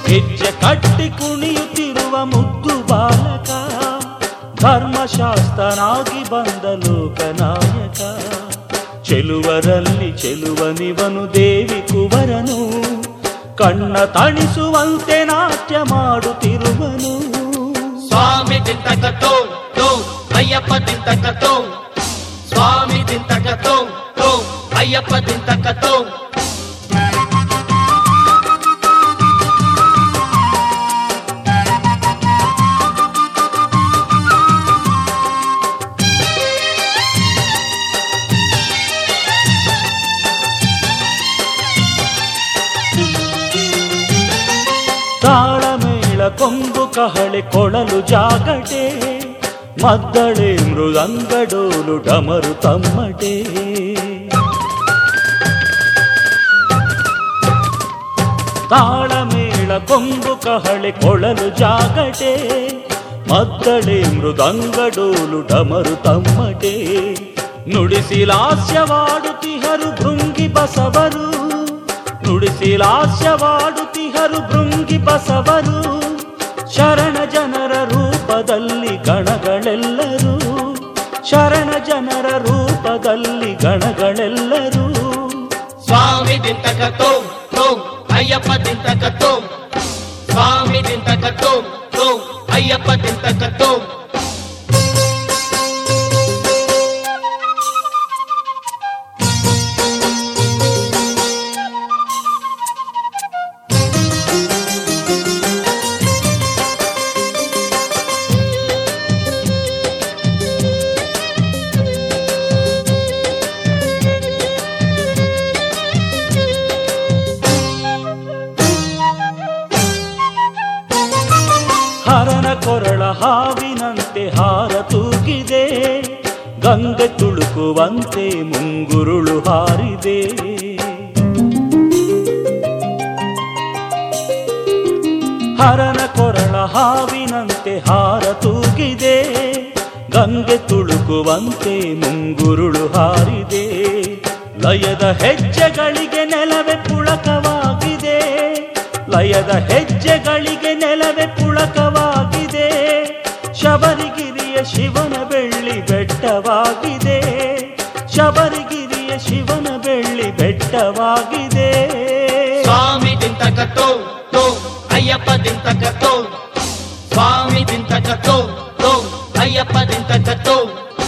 ಹೆಜ್ಜೆ ಕಟ್ಟಿ ಕುಣಿಯುತ್ತಿರುವ ಮುದ್ದು ಬಾಲಕ ಧರ್ಮಶಾಸ್ತ್ರನಾಗಿ ಬಂದ ಲೋಕನಾಯಕ ಚೆಲುವರಲ್ಲಿ ಚೆಲುವನಿವನು ದೇವಿ ಕುವರನು ಕಣ್ಣ ತಣಿಸುವಂತೆ ನಾಟ್ಯ ಮಾಡುತ್ತಿರುವನು ಸ್ವಾಮಿ ದಿಂತಕ ತೋಂ ತೋಂ ಅಯ್ಯಪ್ಪ ದಿಂತಕ ತೋಂ ಸ್ವಾಮಿ ದಿಂತಕ ತೋಂ ತೋಂ ಅಯ್ಯಪ್ಪ ದಿಂತಕ ತೋಂ ತಾಳಮೇಳ ಕೊಂಬು ಕಹಳೆ ಕೊಳಲು ಜಾಗಟೆ ಮದ್ದಳೆ ಮೃದಂಗಡೋಲು ಡಮರು ತಮ್ಮಟೆ ತಾಳಮೇಳ ಕೊಂಬು ಕಹಳೆ ಕೊಳಲು ಜಾಗಟೆ ಮದ್ದಳೆ ಮೃದಂಗಡೋಲು ಡಮರು ತಮ್ಮಟೆ ನುಡಿಸಿಲಾಸ್ಯವಾಡುತ್ತಿಹರು ಭೃಂಗಿ ಬಸವರು ನುಡಿಸಿಲಾಸ್ಯವಾಡುತ್ತಿಹರು ಭೃಂಗಿ ಬಸವರು ಶರಣ ಜನರ ರೂಪದಲ್ಲಿ ಗಣಗಳೆಲ್ಲರೂ ಶರಣ ಜನರ ರೂಪದಲ್ಲಿ ಗಣಗಳೆಲ್ಲರೂ ಸ್ವಾಮಿ ದಿಂತಕ ತೋಂ ತೋಂ ಅಯ್ಯಪ್ಪ ದಿಂತಕ ತೋಂ ಸ್ವಾಮಿ ದಿಂತಕ ತೋಂ ತೋಂ ಅಯ್ಯಪ್ಪ ದಿಂತಕ ತೋಂ ಹರನ ಕೊರಳ ಹಾವಿನಂತೆ ಹಾರ ತೂಗಿದೆ ಗಂಗೆ ತುಳುಕುವಂತೆ ಮುಂಗುರುಳು ಹಾರಿದೆ ಹರನ ಕೊರಳ ಹಾವಿನಂತೆ ಹಾರ ತೂಗಿದೆ ಗಂಗೆ ತುಳುಕುವಂತೆ ಮುಂಗುರುಳು ಹಾರಿದೆ ಲಯದ ಹೆಜ್ಜೆಗಳಿಗೆ ನೆಲವೇ ಪುಳಕವಾಗಿದೆ ಲಯದ ಹೆಜ್ಜೆಗಳಿಗೆ ನೆಲವೇ ಪುಳಕವಾಗಿದೆ ಶಬರಿಗಿರಿಯ ಶಿವನ ಬೆಳ್ಳಿ ಬೆಟ್ಟವಾಗಿದೆ ಶಬರಿಗಿರಿಯ ಶಿವನ ಬೆಳ್ಳಿ ಬೆಟ್ಟವಾಗಿದೆ ಸ್ವಾಮಿ ದಿಂತಕ ತೋಂ ತೋಂ ಅಯ್ಯಪ್ಪ ದಿಂತಕ ತೋಂ ಸ್ವಾಮಿ ದಿಂತಕ ತೋಂ ತೋಂ ಅಯ್ಯಪ್ಪ ದಿಂತಕ ತೋಂ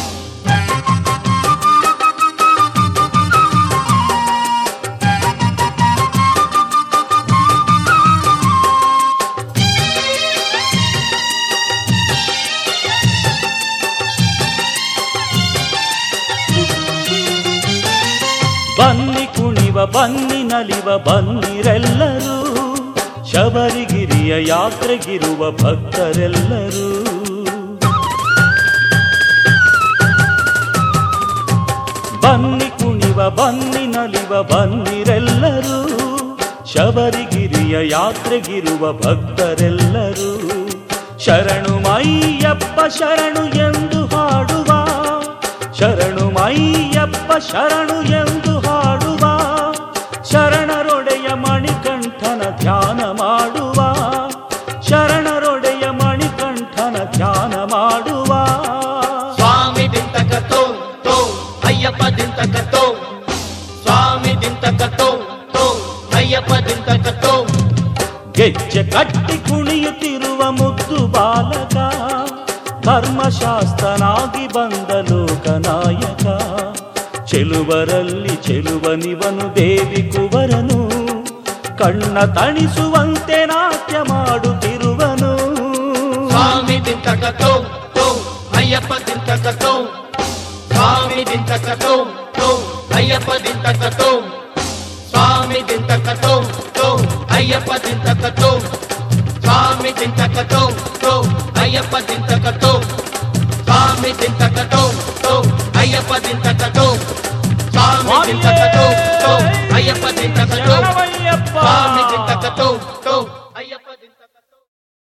ಬನ್ನಿ ಕುಣಿವ ಬನ್ನಿ ನಲಿವ ಬನ್ನಿರೆಲ್ಲರೂ ಶಬರಿಗಿರಿಯ ಯಾತ್ರೆಗಿರುವ ಭಕ್ತರೆಲ್ಲರೂ ಬನ್ನಿ ಕುಣಿವ ಬನ್ನಿ ನಲಿವ ಬನ್ನಿರೆಲ್ಲರೂ ಶಬರಿಗಿರಿಯ ಯಾತ್ರೆಗಿರುವ ಭಕ್ತರೆಲ್ಲರೂ ಶರಣು ಮೈಯಪ್ಪ ಶರಣು ಎಂದು ಹಾಡುವ ಶರಣು ಮೈಯಪ್ಪ ಶರಣು ಎಂದು ಹಾಡುವ ಶರಣರೊಡೆಯ ಮಣಿಕಂಠನ ಧ್ಯಾನ ಮಾಡುವ ಶರಣರೊಡೆಯ ಮಣಿಕಂಠನ ಧ್ಯಾನ ಮಾಡುವ ಸ್ವಾಮಿ ದಿಂತಕ ತೋಂ ತೋಂ ಅಯ್ಯಪ್ಪ ದಿಂತಕ ತೋಂ ಸ್ವಾಮಿ ದಿಂತಕ ತೋಂ ತೋಂ ಅಯ್ಯಪ್ಪ ದಿಂತಕ ತೋಂ ಗೆಜ್ಜೆ ಕಟ್ಟಿ ಕುಣಿಯುತ್ತಿರುವ ಮುದ್ದು ಬಾಲಕ ಧರ್ಮಶಾಸ್ತ್ರನಾಗಿ ಬಂದ ಲೋಕನಾಯಕ ಚೆಲುವರಲ್ಲಿ ಚೆಲುವನಿವನು ದೇವಿ ಕುವರನು ಕಣ್ಣ ತಣಿಸುವಂತೆ ನಾಟ್ಯ ಮಾಡುತ್ತಿರುವನು ಸ್ವಾಮಿ ದಿಂತಕ ತೋಂ ತೋಂ ಅಯ್ಯಪ್ಪ ದಿಂತಕ ತೋಂ ಸ್ವಾಮಿ ದಿಂತಕ ತೋಂ ತೋಂ ಅಯ್ಯಪ್ಪ ದಿಂತಕ ತೋಂ ಸ್ವಾಮಿ ದಿಂತಕ ತೋಂ ತೋಂ ಅಯ್ಯಪ್ಪ ದಿಂತಕ ತೋಂ ಸ್ವಾಮಿ ದಿಂತಕ ತೋಂ ತೋಂ ಅಯ್ಯಪ್ಪ ದಿಂತಕ ತೋಂ ಸ್ವಾಮಿ ದಿಂತಕ ತೋಂ ತೋಂ ಅಯ್ಯಪ್ಪ ದಿಂತಕ ತೋಂ ಸ್ವಾಮಿ ದಿಂತಕ ತೋಂ ತೋಂ ಅಯ್ಯಪ್ಪ ದಿಂತಕ ತೋಂ ಶರಣಮಯ್ಯಪ್ಪ. ಸ್ವಾಮಿ ದಿಂತಕ ತೋಂ ತೋಂ